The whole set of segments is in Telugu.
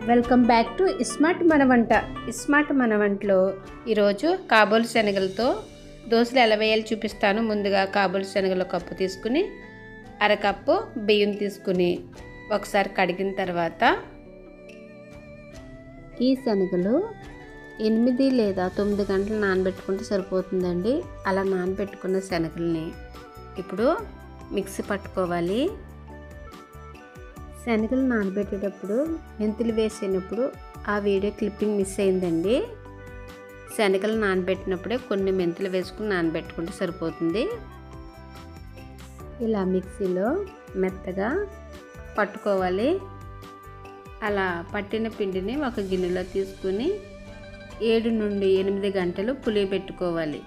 వెల్కమ్ బ్యాక్ టు స్మార్ట్ మన వంట స్మార్ట్ మన వంటలో ఈరోజు కాబోలు శనగలతో దోశలు ఎలా వేయాలో చూపిస్తాను ముందుగా కాబోలు శనగలు ఒక కప్పు తీసుకుని అరకప్పు బియ్యం తీసుకుని ఒకసారి కడిగిన తర్వాత ఈ శనగలు ఎనిమిది లేదా తొమ్మిది గంటలు నానబెట్టుకుంటే సరిపోతుందండి అలా నానబెట్టుకున్న శనగల్ని ఇప్పుడు మిక్సీ పట్టుకోవాలి శనగలు నానబెట్టేటప్పుడు మెంతులు వేసినప్పుడు ఆ వీడియో క్లిప్పింగ్ మిస్ అయిందండి శనగలు నానబెట్టినప్పుడే కొన్ని మెంతులు వేసుకుని నానబెట్టుకుంటే సరిపోతుంది ఇలా మిక్సీలో మెత్తగా పట్టుకోవాలి అలా పట్టిన పిండిని ఒక గిన్నెలో తీసుకుని ఏడు నుండి ఎనిమిది గంటలు పులియబెట్టుకోవాలి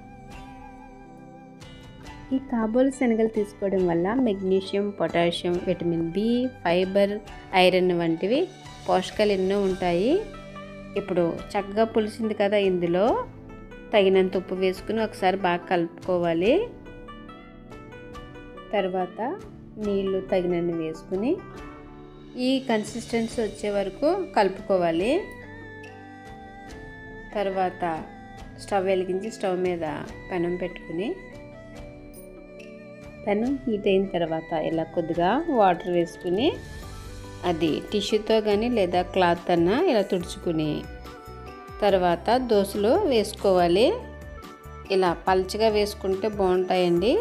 ఈ కాబోలు శనగలు తీసుకోవడం వల్ల magnesium potassium vitamin B fibre iron వంటివి పోషకాలు ఎన్నో ఉంటాయి ఇప్పుడు చక్కగా పులిసింది కదా ఇందులో తగినంత ఉప్పు వేసుకుని ఒకసారి బాగా కలుపుకోవాలి తర్వాత నీళ్ళు తగినన్ని వేసుకుని ఈ కన్సిస్టెన్సీ వచ్చే వరకు కలుపుకోవాలి తర్వాత స్టవ్ వెలిగించి స్టవ్ మీద పెనం పెట్టుకుని పెనం హీట్ అయిన తర్వాత ఇలా కొద్దిగా వాటర్ వేసుకుని అది టిష్యూతో కానీ లేదా క్లాత్ అన్నా ఇలా తుడుచుకుని తర్వాత దోశలు వేసుకోవాలి ఇలా పల్చగా వేసుకుంటే బాగుంటాయండి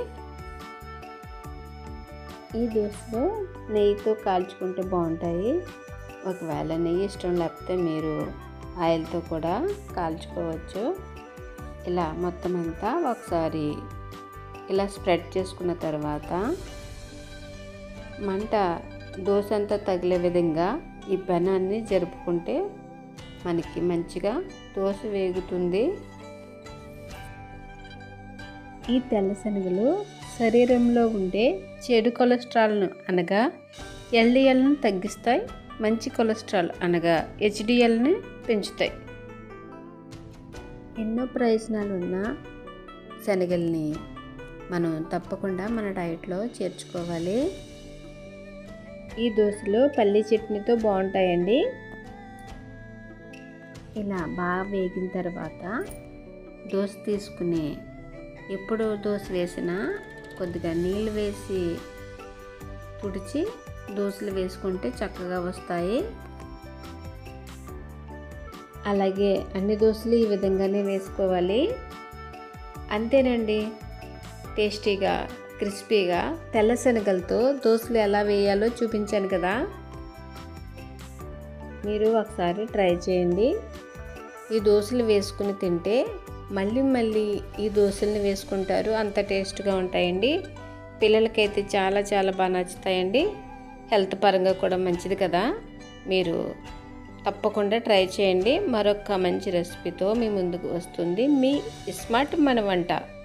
ఈ దోశలు నెయ్యితో కాల్చుకుంటే బాగుంటాయి ఒకవేళ నెయ్యి ఇష్టం లేకపోతే మీరు ఆయిల్తో కూడా కాల్చుకోవచ్చు ఇలా మొత్తం అంతా ఒకసారి ఇలా స్ప్రెడ్ చేసుకున్న తర్వాత మంట దోశ అంతా తగిలే విధంగా ఈ పెనాన్ని జరుపుకుంటే మనకి మంచిగా దోశ వేగుతుంది ఈ తెల్ల శనగలు శరీరంలో ఉండే చెడు కొలెస్ట్రాల్ను అనగా ఎల్డిఎల్ను తగ్గిస్తాయి మంచి కొలెస్ట్రాల్ అనగా హెచ్డిఎల్ని పెంచుతాయి ఎన్నో ప్రయోజనాలు ఉన్న శనగల్ని మనం తప్పకుండా మన డైట్లో చేర్చుకోవాలి ఈ దోశలు పల్లి చట్నీతో బాగుంటాయండి ఇలా బాగా వేగిన తర్వాత దోశ తీసుకుని ఎప్పుడు దోశ వేసినా కొద్దిగా నీళ్ళు వేసి తుడిచి దోశలు వేసుకుంటే చక్కగా వస్తాయి అలాగే అన్ని దోశలు ఈ విధంగానే వేసుకోవాలి అంతేనండి టేస్టీగా క్రిస్పీగా తెల్ల శనగలతో దోశలు ఎలా వేయాలో చూపించాను కదా మీరు ఒకసారి ట్రై చేయండి ఈ దోశలు వేసుకుని తింటే మళ్ళీ మళ్ళీ ఈ దోశల్ని వేసుకుంటారు అంత టేస్ట్గా ఉంటాయండి పిల్లలకైతే చాలా చాలా బాగా నచ్చుతాయండి హెల్త్ పరంగా కూడా మంచిది కదా మీరు తప్పకుండా ట్రై చేయండి మరొక మంచి రెసిపీతో మీ ముందుకు వస్తుంది మీ స్మార్ట్ మన వంట